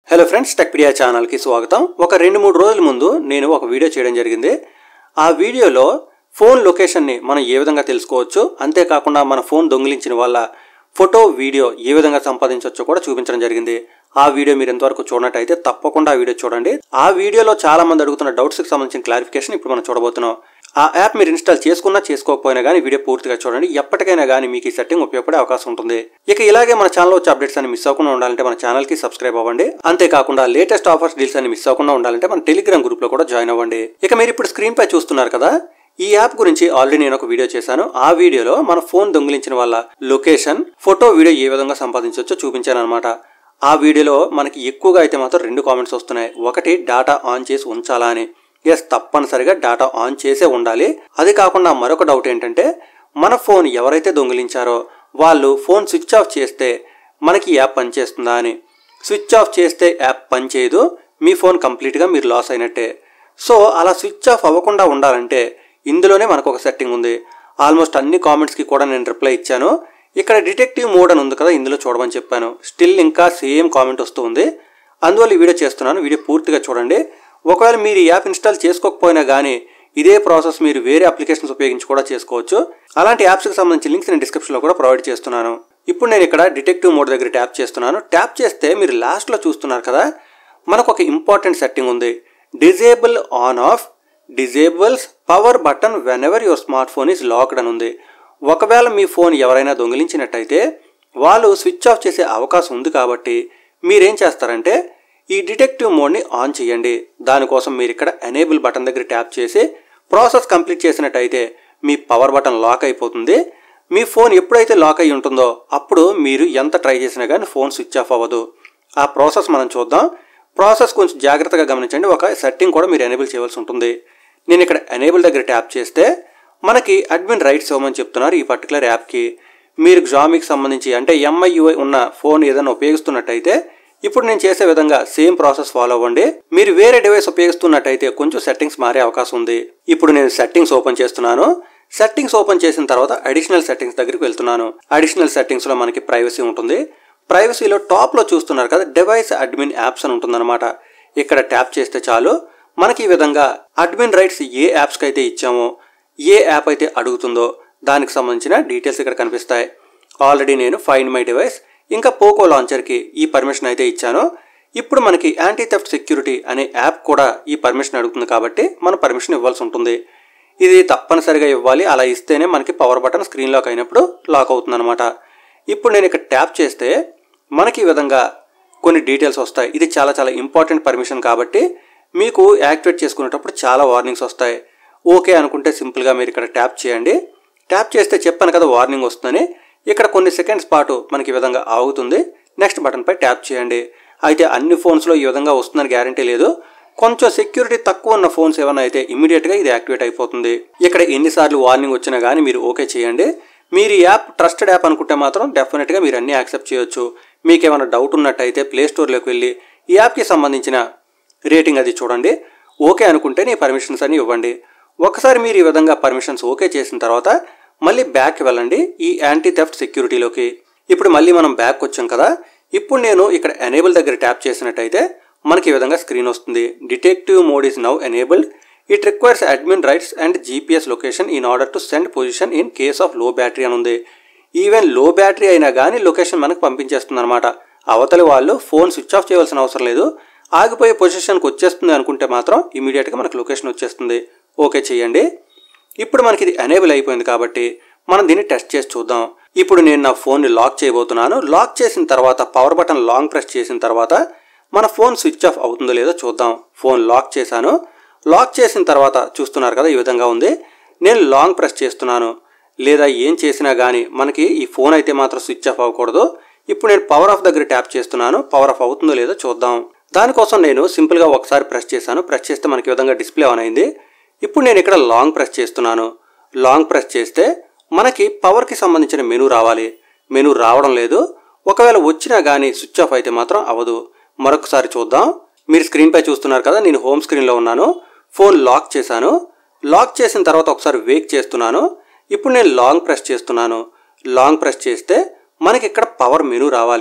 hello friends Techpedia ఛానల్కి స్వాగతం ఒక రెండు మూడు రోజుల ముందు నేను ఒక వీడియో చేయడం జరిగింది ఆ వీడియోలో ఫోన్ లొకేషన్ని మనం ఏ విధంగా తెలుసుకోవచ్చు అంతేకాకుండా మన ఫోన్ దొంగిలించిన వల్ల ఫోటో వీడియో ఏ విధంగా సంపాదించవచ్చో కూడా చూపించడం జరిగింది ఆ వీడియో మీరు ఎంతవరకు చూడనట్టయితే తప్పకుండా ఆ వీడియో చూడండి ఆ వీడియోలో చాలా మంది అడుగుతున్న డౌట్స్కి సంబంధించిన క్లారిఫికేషన్ ఇప్పుడు మనం చూడబోతున్నాం ఆ యాప్ మీరు ఇన్స్టాల్ చేసుకున్నా చేసుకోకపోయినా కానీ వీడియో పూర్తిగా చూడండి ఎప్పటికైనా కానీ మీకు ఈ సెట్టింగ్ ఉపయోగపడే అవకాశం ఉంటుంది ఇక ఇలాగే మన ఛానల్ వచ్చే అప్డేట్స్ అని మిస్ అవ్వకుండా ఉండాలంటే మన ఛానల్ కి సబ్స్క్రైబ్ అవ్వండి అంతేకాకుండా లేటెస్ట్ ఆఫర్స్ డీల్స్ అని మిస్ అవ్వకుండా ఉండాలంటే మన టెలిగ్రామ్ గ్రూప్ లో కూడా జాయిన్ అవ్వండి ఇక మీరు ఇప్పుడు స్క్రీన్ పై చూస్తున్నారు కదా ఈ యాప్ గురించి ఆల్రెడీ నేను ఒక వీడియో చేశాను ఆ వీడియోలో మన ఫోన్ దొంగిలించిన వల్ల లొకేషన్ ఫోటో వీడియో ఏ విధంగా సంపాదించవచ్చో చూపించాను అనమాట ఆ వీడియోలో మనకి ఎక్కువగా అయితే మాత్రం రెండు కామెంట్స్ వస్తున్నాయి ఒకటి డేటా ఆన్ చేసి ఉంచాలా అని ఎస్ తప్పనిసరిగా డేటా ఆన్ చేసే ఉండాలి అది కాకుండా మరొక డౌట్ ఏంటంటే మన ఫోన్ ఎవరైతే దొంగిలించారో వాళ్ళు ఫోన్ స్విచ్ ఆఫ్ చేస్తే మనకి ఈ యాప్ పనిచేస్తుందా అని స్విచ్ ఆఫ్ చేస్తే యాప్ పనిచేయదు మీ ఫోన్ కంప్లీట్గా మీరు లాస్ అయినట్టే సో అలా స్విచ్ ఆఫ్ అవ్వకుండా ఉండాలంటే ఇందులోనే మనకు ఒక సెట్టింగ్ ఉంది ఆల్మోస్ట్ అన్ని కామెంట్స్కి కూడా నేను రిప్లై ఇచ్చాను ఇక్కడ డిటెక్టివ్ మోడ్ అని ఉంది కదా ఇందులో చూడమని చెప్పాను స్టిల్ ఇంకా సేమ్ కామెంట్ వస్తూ ఉంది అందువల్ల ఈ వీడియో చేస్తున్నాను వీడియో పూర్తిగా చూడండి ఒకవేళ మీరు ఈ యాప్ ఇన్స్టాల్ చేసుకోకపోయినా కానీ ఇదే ప్రాసెస్ మీరు వేరే అప్లికేషన్స్ ఉపయోగించి కూడా చేసుకోవచ్చు అలాంటి యాప్స్కి సంబంధించిన లింక్స్ నేను డిస్క్రిప్షన్లో కూడా ప్రొవైడ్ చేస్తున్నాను ఇప్పుడు నేను ఇక్కడ డిటెక్టివ్ మోడ్ దగ్గర ట్యాప్ చేస్తున్నాను ట్యాప్ చేస్తే మీరు లాస్ట్లో చూస్తున్నారు కదా మనకు ఒక ఇంపార్టెంట్ సెట్టింగ్ ఉంది disable on off disables power button whenever your smartphone is locked అని ఉంది ఒకవేళ మీ ఫోన్ ఎవరైనా దొంగిలించినట్టయితే వాళ్ళు స్విచ్ ఆఫ్ చేసే అవకాశం ఉంది కాబట్టి మీరేం చేస్తారంటే ఈ డిటెక్టివ్ మోడ్ని ఆన్ చేయండి దానికోసం మీరు ఇక్కడ ఎనేబుల్ బటన్ దగ్గర ట్యాప్ చేసి ప్రాసెస్ కంప్లీట్ చేసినట్టయితే మీ పవర్ బటన్ లాక్ అయిపోతుంది మీ ఫోన్ ఎప్పుడైతే లాక్ అయి ఉంటుందో అప్పుడు మీరు ఎంత ట్రై చేసినా కానీ ఫోన్ స్విచ్ ఆఫ్ అవ్వదు ఆ ప్రాసెస్ మనం చూద్దాం ప్రాసెస్ కొంచెం జాగ్రత్తగా గమనించండి ఒక సెట్టింగ్ కూడా మీరు ఎనేబుల్ చేయవలసి ఉంటుంది నేను ఇక్కడ ఎనేబుల్ దగ్గర ట్యాప్ చేస్తే మనకి అడ్మిన్ రైట్స్ ఇవ్వమని చెప్తున్నారు ఈ పర్టికులర్ యాప్కి మీరు జామికి సంబంధించి అంటే ఎంఐయుఐ ఉన్న ఫోన్ ఏదైనా ఉపయోగిస్తున్నట్టయితే ఇప్పుడు నేను చేసే విధంగా సేమ్ ప్రాసెస్ ఫాలో అవ్వండి మీరు వేరే డివైస్ ఉపయోగిస్తున్నట్టయితే కొంచెం సెట్టింగ్స్ మారే అవకాశం ఉంది ఇప్పుడు నేను సెట్టింగ్స్ ఓపెన్ చేస్తున్నాను సెట్టింగ్స్ ఓపెన్ చేసిన తర్వాత అడిషనల్ సెట్టింగ్స్ దగ్గరికి వెళ్తున్నాను అడిషనల్ సెట్టింగ్స్లో మనకి ప్రైవసీ ఉంటుంది ప్రైవసీలో టాప్లో చూస్తున్నారు కదా డివైస్ అడ్మిన్ యాప్స్ అని ఉంటుందన్నమాట ఇక్కడ ట్యాప్ చేస్తే చాలు మనకి ఈ విధంగా అడ్మిన్ రైట్స్ ఏ యాప్స్కి అయితే ఇచ్చామో ఏ యాప్ అయితే అడుగుతుందో దానికి సంబంధించిన డీటెయిల్స్ ఇక్కడ కనిపిస్తాయి ఆల్రెడీ నేను ఫైండ్ మై డివైస్ ఇంకా పోకో లాంచర్కి ఈ పర్మిషన్ అయితే ఇచ్చాను ఇప్పుడు మనకి యాంటీ థెఫ్ట్ సెక్యూరిటీ అనే యాప్ కూడా ఈ పర్మిషన్ అడుగుతుంది కాబట్టి మనం పర్మిషన్ ఇవ్వాల్సి ఉంటుంది ఇది తప్పనిసరిగా ఇవ్వాలి అలా ఇస్తేనే మనకి పవర్ బటన్ స్క్రీన్ లాక్ అయినప్పుడు లాక్ అవుతుందన్నమాట ఇప్పుడు నేను ఇక్కడ ట్యాప్ చేస్తే మనకి ఈ విధంగా కొన్ని డీటెయిల్స్ వస్తాయి ఇది చాలా చాలా ఇంపార్టెంట్ పర్మిషన్ కాబట్టి మీకు యాక్టివేట్ చేసుకునేటప్పుడు చాలా వార్నింగ్స్ వస్తాయి ఓకే అనుకుంటే సింపుల్గా మీరు ఇక్కడ ట్యాప్ చేయండి ట్యాప్ చేస్తే చెప్పాను కదా వార్నింగ్ వస్తుందని ఇక్కడ కొన్ని సెకండ్స్ పాటు మనకి ఈ విధంగా ఆగుతుంది నెక్స్ట్ బటన్పై ట్యాప్ చేయండి అయితే అన్ని ఫోన్స్లో ఈ విధంగా వస్తుందని గ్యారంటీ లేదు కొంచెం సెక్యూరిటీ తక్కువ ఉన్న ఫోన్స్ ఏమైనా అయితే ఇమీడియట్గా ఇది యాక్టివేట్ అయిపోతుంది ఇక్కడ ఎన్నిసార్లు వార్నింగ్ వచ్చినా కానీ మీరు ఓకే చేయండి మీరు ఈ యాప్ ట్రస్టెడ్ యాప్ అనుకుంటే మాత్రం డెఫినెట్గా మీరు అన్నీ యాక్సెప్ట్ చేయొచ్చు మీకు ఏమైనా డౌట్ ఉన్నట్టయితే ప్లే స్టోర్లోకి వెళ్ళి ఈ యాప్కి సంబంధించిన రేటింగ్ అది చూడండి ఓకే అనుకుంటే నీ పర్మిషన్స్ అని ఇవ్వండి ఒకసారి మీరు ఈ విధంగా పర్మిషన్స్ ఓకే చేసిన తర్వాత మళ్ళీ బ్యాక్ వెళ్ళండి ఈ యాంటీ థెఫ్ట్ సెక్యూరిటీలోకి ఇప్పుడు మళ్ళీ మనం బ్యాక్ వచ్చాం కదా ఇప్పుడు నేను ఇక్కడ ఎనేబుల్ దగ్గర ట్యాప్ చేసినట్టయితే మనకి ఈ విధంగా స్క్రీన్ వస్తుంది detective mode is now enabled it requires admin rights and GPS location in order to send position in case of low battery అని ఉంది ఈవెన్ లో బ్యాటరీ అయినా కానీ లొకేషన్ మనకు పంపించేస్తుంది అనమాట అవతలి వాళ్ళు ఫోన్ స్విచ్ ఆఫ్ చేయవలసిన అవసరం లేదు ఆగిపోయే పొజిషన్కి వచ్చేస్తుంది అనుకుంటే మాత్రం ఇమీడియట్గా మనకు లొకేషన్ వచ్చేస్తుంది ఓకే చేయండి ఇప్పుడు మనకి ఇది ఎనేబుల్ అయిపోయింది కాబట్టి మనం దీన్ని టెస్ట్ చేసి చూద్దాం ఇప్పుడు నేను నా ఫోన్ని లాక్ చేయబోతున్నాను లాక్ చేసిన తర్వాత పవర్ బటన్ లాంగ్ ప్రెస్ చేసిన తర్వాత మన ఫోన్ స్విచ్ ఆఫ్ అవుతుందో లేదో చూద్దాం ఫోన్ లాక్ చేశాను లాక్ చేసిన తర్వాత చూస్తున్నారు కదా ఈ విధంగా ఉంది నేను లాంగ్ ప్రెస్ చేస్తున్నాను లేదా ఏం చేసినా కానీ మనకి ఈ ఫోన్ అయితే మాత్రం స్విచ్ ఆఫ్ అవ్వకూడదు ఇప్పుడు నేను పవర్ ఆఫ్ దగ్గర ట్యాప్ చేస్తున్నాను పవర్ ఆఫ్ అవుతుందో లేదో చూద్దాం దానికోసం నేను సింపుల్గా ఒకసారి ప్రెస్ చేశాను ప్రెస్ చేస్తే మనకి ఈ విధంగా డిస్ప్లే ఆన్ అయింది ఇప్పుడు నేను ఇక్కడ లాంగ్ ప్రెస్ చేస్తున్నాను లాంగ్ ప్రెస్ చేస్తే మనకి పవర్కి సంబంధించిన మెనూ రావాలి మెనూ రావడం లేదు ఒకవేళ వచ్చినా కానీ స్విచ్ ఆఫ్ అయితే మాత్రం అవ్వదు మరొకసారి చూద్దాం మీరు స్క్రీన్పై చూస్తున్నారు కదా నేను హోమ్ స్క్రీన్లో ఉన్నాను ఫోన్ లాక్ చేశాను లాక్ చేసిన తర్వాత ఒకసారి వేక్ చేస్తున్నాను ఇప్పుడు నేను లాంగ్ ప్రెస్ చేస్తున్నాను లాంగ్ ప్రెస్ చేస్తే మనకి ఇక్కడ పవర్ మెనూ రావాలి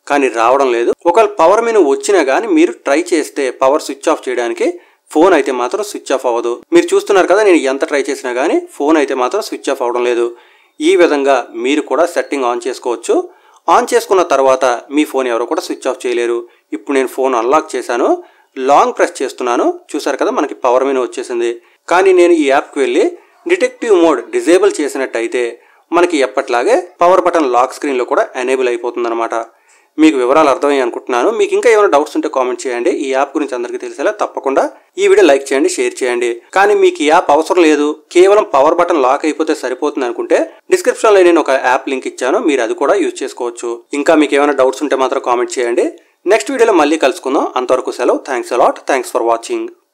కానీ రావడం లేదు ఒకవేళ పవర్ మెనూ వచ్చినా కానీ మీరు ట్రై చేస్తే పవర్ స్విచ్ ఆఫ్ చేయడానికి ఫోన్ అయితే మాత్రం స్విచ్ ఆఫ్ అవ్వదు మీరు చూస్తున్నారు కదా నేను ఎంత ట్రై చేసినా కానీ ఫోన్ అయితే మాత్రం స్విచ్ ఆఫ్ అవ్వడం లేదు ఈ విధంగా మీరు కూడా సెట్టింగ్ ఆన్ చేసుకోవచ్చు ఆన్ చేసుకున్న తర్వాత మీ ఫోన్ ఎవరు కూడా స్విచ్ ఆఫ్ చేయలేరు ఇప్పుడు నేను ఫోన్ అన్లాక్ చేశాను లాంగ్ ప్రెస్ చేస్తున్నాను చూసారు కదా మనకి పవర్ మెనూ వచ్చేసింది కానీ నేను ఈ యాప్కి వెళ్ళి డిటెక్టివ్ మోడ్ డిజేబుల్ చేసినట్టయితే మనకి ఎప్పట్లాగే పవర్ బటన్ లాక్ స్క్రీన్లో కూడా ఎనేబుల్ అయిపోతుందన్నమాట మీకు వివరాలు అర్థమయ్యి అనుకుంటున్నాను మీకు ఇంకా ఏమైనా డౌట్స్ ఉంటే కామెంట్ చేయండి ఈ యాప్ గురించి అందరికీ తెలిసేలా తప్పకుండా ఈ వీడియో లైక్ చేయండి షేర్ చేయండి కానీ మీకు ఈ యాప్ అవసరం లేదు కేవలం పవర్ బటన్ లాక్ అయిపోతే సరిపోతుంది అనుకుంటే డిస్క్రిప్షన్లో నేను ఒక యాప్ లింక్ ఇచ్చాను మీరు అది కూడా యూజ్ చేసుకోవచ్చు ఇంకా మీకు ఏమైనా డౌట్స్ ఉంటే మాత్రం కామెంట్ చేయండి నెక్స్ట్ వీడియోలో మళ్ళీ కలుసుకుందాం అంతవరకు సెలవు thanks a lot thanks for watching